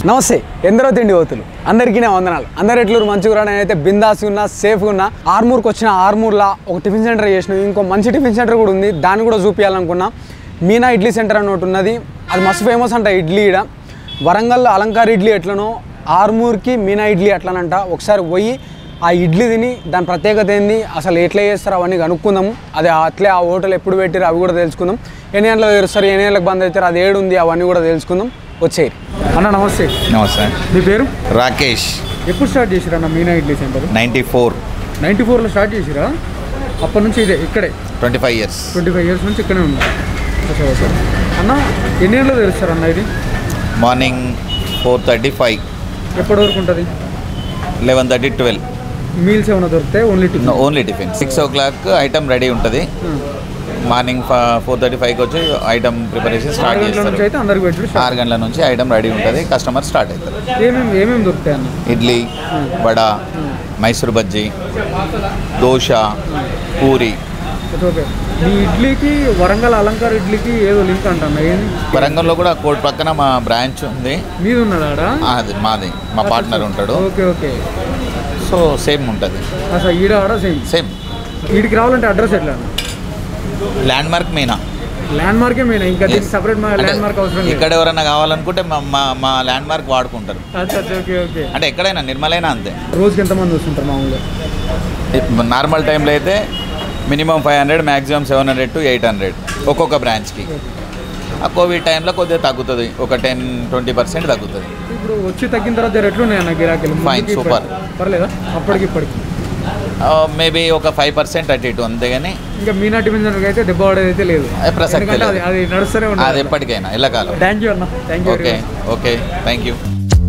నమస్తే ఎందరో తిండి పోతులు అందరికీ నా వందనాలు అందరు ఎట్లు మంచిగా నేనైతే బిందాసి ఉన్నా సేఫ్గా ఉన్నా ఆర్మూర్కి వచ్చిన ఆర్మూర్లా ఒక టిఫిన్ సెంటర్ చేసిన ఇంకో మంచి టిఫిన్ సెంటర్ కూడా ఉంది దాన్ని కూడా చూపించాలనుకున్నా మీనా ఇడ్లీ సెంటర్ అని ఒకటి ఉన్నది అది మస్తు ఫేమస్ అంట ఇడ్లీ ఈడ వరంగల్లో అలంకార్ ఇడ్లీ ఎట్లనో ఆర్మూర్కి మీనా ఇడ్లీ ఎట్లనంట ఒకసారి పోయి ఆ ఇడ్లీ తిని దాని ప్రత్యేకత ఏంది అసలు ఎట్లా చేస్తారు అవన్నీ కనుక్కుందాము అదే అట్లే ఆ హోటల్ ఎప్పుడు పెట్టారు అవి కూడా తెలుసుకుందాం ఎన్ని గంటలకు తెరుస్తారు ఎన్ని గంటలకు బంద్ అవుతారు అది ఏడు ఉంది అవన్నీ కూడా తెలుసుకుందాం వచ్చేయి అన్న నమస్తే నమస్తే మీ పేరు రాకేష్ ఎప్పుడు స్టార్ట్ చేసిరా అన్న Meena idli centre ninety four ninety ఫోర్లో స్టార్ట్ చేసిరా అప్పటి నుంచి ఇదే ఇక్కడే twenty five years twenty five years నుంచి ఇక్కడే ఉన్నారు ఓకే ఓకే అన్న ఎన్ని గంటలకు తెలుస్తారు అన్న ఇది మార్నింగ్ ఫోర్ థర్టీ ఫైవ్ ఎప్పటి వరకు ఉంటుంది లెవెన్ థర్టీ ట్వెల్వ్ మీల్స్ ఏమైనా దొరుకుతాయి only tiffin only tiffin six o'clock item ready ఉంటుంది మార్నింగ్ ఫోర్ థర్టీ ఫైవ్కి వచ్చి ఐటమ్ ప్రిపరేషన్ ఆరు స్టార్ట్ గంటల నుంచి చేస్తారు అయితే అందరికి పెట్టి ఆరు గంటల నుంచి ఐటమ్ రెడీ ఉంటుంది కస్టమర్ స్టార్ట్ అవుతారు ఏమేమి ఏమేమి దొరుకుతాయి అన్న ఇడ్లీ వడ మైసూర్ బజ్జీ దోశ పూరి ఓకే ఓకే మీ ఇడ్లీకి వరంగల్ అలంకార ఇడ్లీకి ఏదో లింక్ అంటున్నా ఏంది వరంగల్లో కూడా కోటి పక్కన మా బ్రాంచ్ ఉంది మీద ఉన్నదాడా ఆ, అది మాది మా పార్ట్నర్ ఉంటాడు ఓకే ఓకే సో సేమ్ ఉంటుంది అసలు ఈడ ఆడ సేమ్ సేమ్ వీడికి రావాలంటే అడ్రస్ ఎట్లా ల్యాండ్ మార్క్ మీనా ల్యాండ్ మార్కే మెయిన్ ఇంకా Yes. దీనికి సపరేట్ అంటే ల్యాండ్ మార్క్ అవసరం లేదు ఇక్కడ ఎవరైనా కావాలనుకుంటే మా మా మా ల్యాండ్ మార్క్ వాడుకుంటారు అచ్చా అచ్చా, ఓకే ఓకే అంటే ఎక్కడైనా నిర్మలైనా అంతే రోజుకి ఎంతమంది వస్తుంటారు మామూలుగా నార్మల్ టైంలో అయితే minimum five hundred maximum seven hundred to eight hundred ఒక్కొక్క బ్రాంచ్కి ఆ కోవిడ్ టైంలో కొద్దిగా తగ్గుతుంది ఒక టెన్ ట్వంటీ పర్సెంట్ తగ్గుతుంది ఇప్పుడు వచ్చి తగ్గిన తర్వాత జర ఎట్లున్నాయి అన్న గిరాకీలు Fine, ముందుకి super. ఇప్పటికి? పర్లేదా అప్పటికి ఇప్పటికి మేబీ ఒక ఫైవ్ పర్సెంట్ అటు ఇటు అంతే కానీ ఇంకా మీనా టిఫిన్ సెంటర్కి అయితే దెబ్బ పడేది అయితే లేదు అది ప్రసక్తే ఎందుకంటే లేదు. అది అది నడుస్తూనే అది ఉంటుంది ఎప్పటికైనా ఎల్లకాలం థ్యాంక్ యూ అన్న thank you okay okay thank you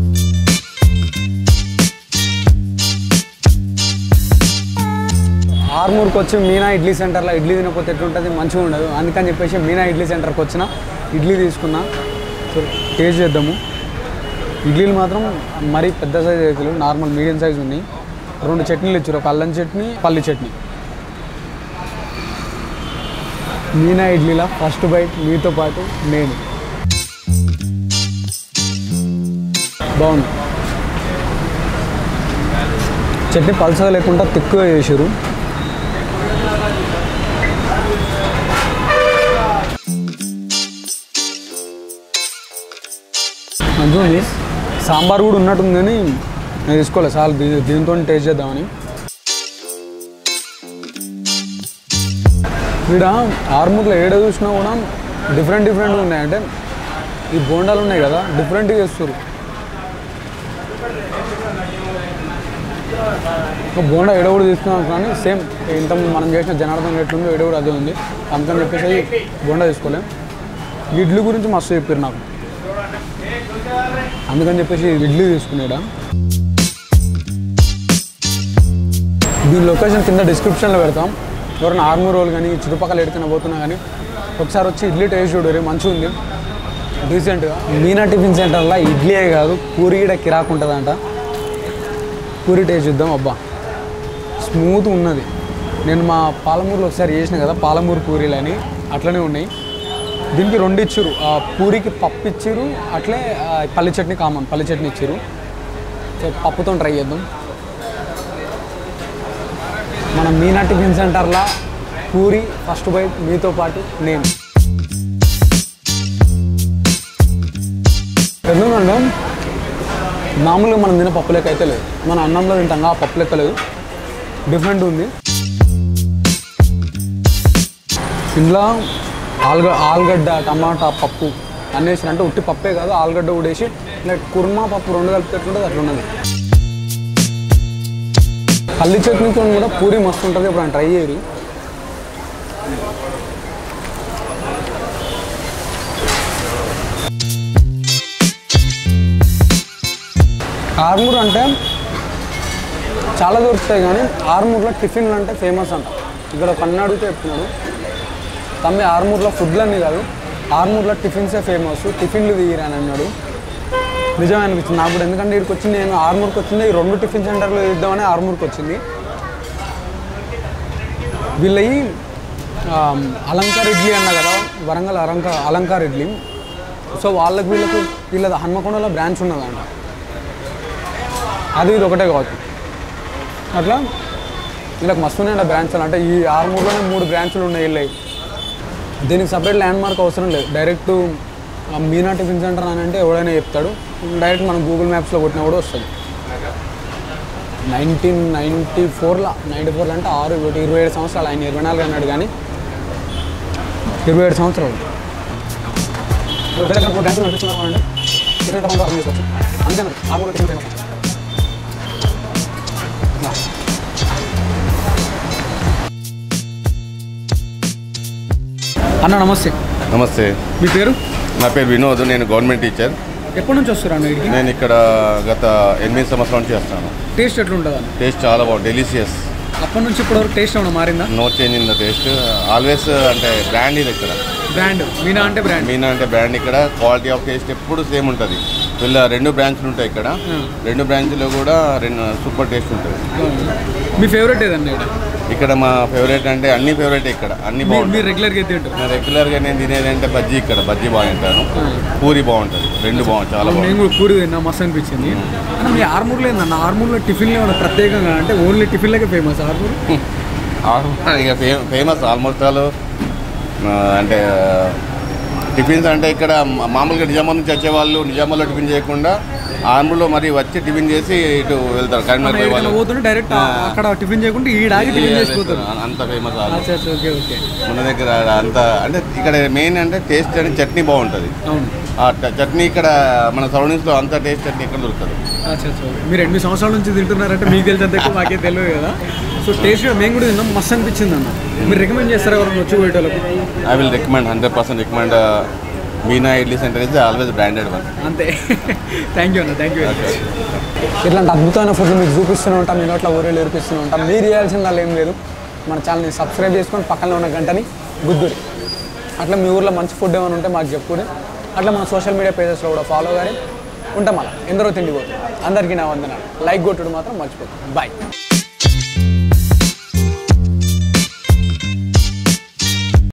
ఆర్మూర్కి వచ్చి మీనా ఇడ్లీ సెంటర్లో ఇడ్లీ తినకపోతే ఎట్లుంటుంది మంచిగా ఉండదు అందుకని చెప్పేసి మీనా ఇడ్లీ సెంటర్కి వచ్చిన ఇడ్లీ తీసుకున్నా సో టేస్ట్ చేద్దాము ఇడ్లీలు మాత్రం మరీ పెద్ద సైజ్ అయితే నార్మల్ మీడియం సైజ్ ఉన్నాయి రెండు చట్నీలు ఇచ్చారు ఒక అల్లం చట్నీ పల్లి చట్నీ మీనా ఇడ్లీలా ఫస్ట్ బైట్ మీతో పాటు నేను బాగుంది చట్నీ పల్సగా లేకుండా తిక్కుగా చేసారు మంచిగా ఉంది సాంబార్ కూడా ఉన్నట్టుంది కానీ నేను తీసుకోలేదు చాలు దీ- దీంతో టేస్ట్ చేద్దామని ఇక్కడ ఆర్మూర్లో ఏడ చూసినా కూడా డిఫరెంట్ డిఫరెంట్గా ఉన్నాయి అంటే ఈ బోండాలు ఉన్నాయి కదా డిఫరెంట్గా చేస్తారు ఒక బోండా ఎడ కూడా తీసుకున్నాం కానీ సేమ్ ఇంత మనం చేసిన జనార్దన్ ఎట్లుందో ఎడ కూడా అదే ఉంది అందుకని చెప్పేసి బోండా తీసుకోలేం ఇడ్లీ గురించి మస్తు చెప్పారు నాకు అందుకని చెప్పేసి ఇడ్లీ తీసుకునేడా దీని లొకేషన్ కింద డిస్క్రిప్షన్లో పెడతాం ఎవరైనా ఆర్మూర్ రోల్ కానీ చుట్టుపక్కల ఎడికైనా పోతున్నా కానీ ఒకసారి వచ్చి ఇడ్లీ టేస్ట్ చూడరు మంచిగా ఉంది రీసెంట్గా మీనా టిఫిన్ సెంటర్లో ఇడ్లీయే కాదు పూరి కూడా కిరాకు ఉంటుందంట పూరి టేస్ట్ చూద్దాం అబ్బా స్మూత్ ఉన్నది నేను మా పాలమూరులో ఒకసారి చేసిన కదా పాలమూరు పూరీలు అని అట్లనే ఉన్నాయి దీనికి రెండు ఇచ్చారు ఆ పూరికి పప్పు ఇచ్చారు అట్లే ఆ, పల్లి చట్నీ కామన్ పల్లి చట్నీ ఇచ్చారు సో పప్పుతో ట్రై చేద్దాం మన మీనా టిఫిన్ సెంటర్లో పూరి ఫస్ట్ బైట్ మీతో పాటు నేను ఎందుకంటే మామూలుగా మనం తినే పప్పు లెక్క అయితే లేదు మన అన్నంలో తింటాం ఆ పప్పు లెక్క లేదు డిఫరెంట్ ఉంది ఇందులో ఆలుగ ఆలుగడ్డ టమాటా పప్పు అన్నేసి అంటే ఉట్టి పప్పే కాదు ఆలుగడ్డ కూడా వేసి ఇలా కుర్మా పప్పు రెండు కలిపినట్టుంటుంది అట్లా ఉన్నది పల్లి చట్నీతో కూడా పూరి మస్తు ఉంటుంది ఇప్పుడు ట్రై చేయరు ఆర్మూర్ అంటే చాలా దొరుకుతాయి కానీ ఆర్మూర్లో టిఫిన్లు అంటే ఫేమస్ అంట ఇక్కడ ఒక అన్న అడిగితే చెప్తున్నాడు తమ్మి ఆర్మూర్లో ఫుడ్లు అన్నీ కాదు ఆర్మూర్లో టిఫిన్సే ఫేమస్ టిఫిన్లు తీయరా అని అన్నాడు నిజమే అనిపించింది నాకు కూడా ఎందుకంటే ఇక్కడికి వచ్చి నేను ఆర్మూర్కి వచ్చింది ఈ రెండు టిఫిన్ సెంటర్లు ఇద్దామని ఆర్మూర్కి వచ్చింది వీళ్ళయి ఆ, అలంకార్ ఇడ్లీ అన్న కదా వరంగల్ అలంకార్ అలంకార్ ఇడ్లీ సో వాళ్ళకి వీళ్ళకు వీళ్ళది హన్మకొండలో బ్రాంచ్ ఉన్నదంట అది ఇది ఒకటే కావచ్చు అట్లా వీళ్ళకి మస్తు ఉన్నాయంట బ్రాంచ్లు అంటే ఈ ఆరుమూరులోనే మూడు బ్రాంచ్లు ఉన్నాయి వెళ్ళాయి దీనికి సపరేట్ ల్యాండ్ మార్క్ అవసరం లేదు డైరెక్ట్ ఆ మీనా టిఫిన్ సెంటర్ అని అంటే ఎవడైనా చెప్తాడు డైరెక్ట్ మనం గూగుల్ మ్యాప్స్లో కొట్టినా కూడా వస్తుంది నైన్టీన్ నైంటీ ఫోర్లో నైంటీ ఫోర్లో అంటే ఆరు ఒకటి ఇరవై ఏడు సంవత్సరాలు ఆయన ఇరవై నాలుగు అన్నాడు కానీ ఇరవై ఏడు సంవత్సరాలు అంతే మరి ఆ కూడా టిఫిన్ ఫేమస్. అన్న నమస్తే నమస్తే మీ పేరు నా పేరు వినోద్ నేను గవర్నమెంట్ టీచర్ ఎప్పటి నుంచి వస్తారు అన్న ఇక్కడికి నేను ఇక్కడ గత ఎనిమిది సంవత్సరాల నుంచి చేస్తాను టేస్ట్ ఎట్లుంటుంది అన్న టేస్ట్ చాలా బాగుంది డెలిషియస్ అప్పటి నుంచి ఇప్పటివరకు టేస్ట్ ఏమైనా మారిందా no change in the taste always అంటే బ్రాండ్ ఇది ఇక్కడ బ్రాండ్ మీనా అంటే బ్రాండ్ మీనా అంటే బ్రాండ్ ఇక్కడ క్వాలిటీ ఆఫ్ టేస్ట్ ఎప్పుడు సేమ్ ఉంటుంది వీళ్ళ రెండు బ్రాంచ్లు ఉంటాయి ఇక్కడ రెండు బ్రాంచ్లో కూడా రెండు సూపర్ టేస్ట్ ఉంటుంది మీ ఫేవరెట్ ఏదన్నా ఇక్కడ ఇక్కడ మా ఫేవరెట్ అంటే అన్ని ఫేవరెట్ ఇక్కడ అన్ని మీ- మీరు బాగుంటాయి రెగ్యులర్గా తింటారు నేను రెగ్యులర్గా నేను తినేది అంటే బజ్జీ ఇక్కడ బజ్జీ బాగా తింటాను పూరి బాగుంటుంది రెండు బాగుంది చాలా నేను బాగుంది కూడా పూరి తిన్నా మస్తు అనిపించింది అన్న మీ ఆర్మూర్లో ఏందన్న ఆర్మూర్లో టిఫిన్లు ఏమైనా ప్రత్యేకంగా అంటే ఓన్లీ టిఫిన్లకే ఫేమస్ ఆర్మూర్ ఇక ఫే- ఫేమస్ ఆల్మోస్ట్ ఆల్ ఆ, అంటే టిఫిన్స్ అంటే ఇక్కడ మా- మామూలుగా నిజామాబాద్ నుంచి వచ్చే వాళ్ళు నిజామాబాద్లో టిఫిన్ చేయకుండా ఆంధ్రలో మరి వచ్చి టిఫిన్ చేసి ఇటు వెళ్తారు కరీంనగర్ పోయే వాళ్ళు పోతుంటే డైరెక్ట్ అక్కడ టిఫిన్ చేయకుండా ఈ డాగి టిఫిన్ చేసుకుంటారు అంత ఫేమస్ అచ్చా అచ్చా, ఓకే ఓకే మన దగ్గర అంత అంటే ఇక్కడ మెయిన్ అంటే టేస్ట్ అని చట్నీ బాగుంటుంది అవును ఆ ట- చట్నీ ఇక్కడ మన సరౌండింగ్స్లో అంత టేస్ట్ చట్నీ ఎక్కడ దొరుకుతుంది అచ్చా అచ్చా ఓకే. మీరు ఎనిమిది సంవత్సరాల నుంచి తింటున్నారంటే మీకు తెలిసేంత ఎక్కువ మాకే తెలియదు కదా సో టేస్ట్ మేము కూడా తిన్నాం మస్తు అనిపించింది అన్న మీరు రికమెండ్ చేస్తారా ఎవరైనా వచ్చి పోయేటోళ్ళకి I will recommend hundred percent recommend Meena idli center is always branded one అంతే థ్యాంక్ యూ అన్న థ్యాంక్ యూ ఇట్లాంటి అద్భుతమైన ఫుడ్ మీకు చూపిస్తూనే ఉంటాం మీ నోట్లో ఊరేళ్ళు నేర్పిస్తూనే ఉంటాం మీరు చేయాల్సింది ఏం లేదు మన ఛానల్ని సబ్స్క్రైబ్ చేసుకొని పక్కన ఉన్న గంటని గుద్దురి అట్లా మీ ఊర్లో మంచి ఫుడ్ ఏమైనా ఉంటే మాకు చెప్పుకుని అట్లా మన సోషల్ మీడియా పేజెస్లో కూడా ఫాలో కానీ ఉంటాం అలా ఎందరో తిండి పోతుంది అందరికీ నా వందనాలు లైక్ కొట్టుడు మాత్రం మర్చిపోతుంది బాయ్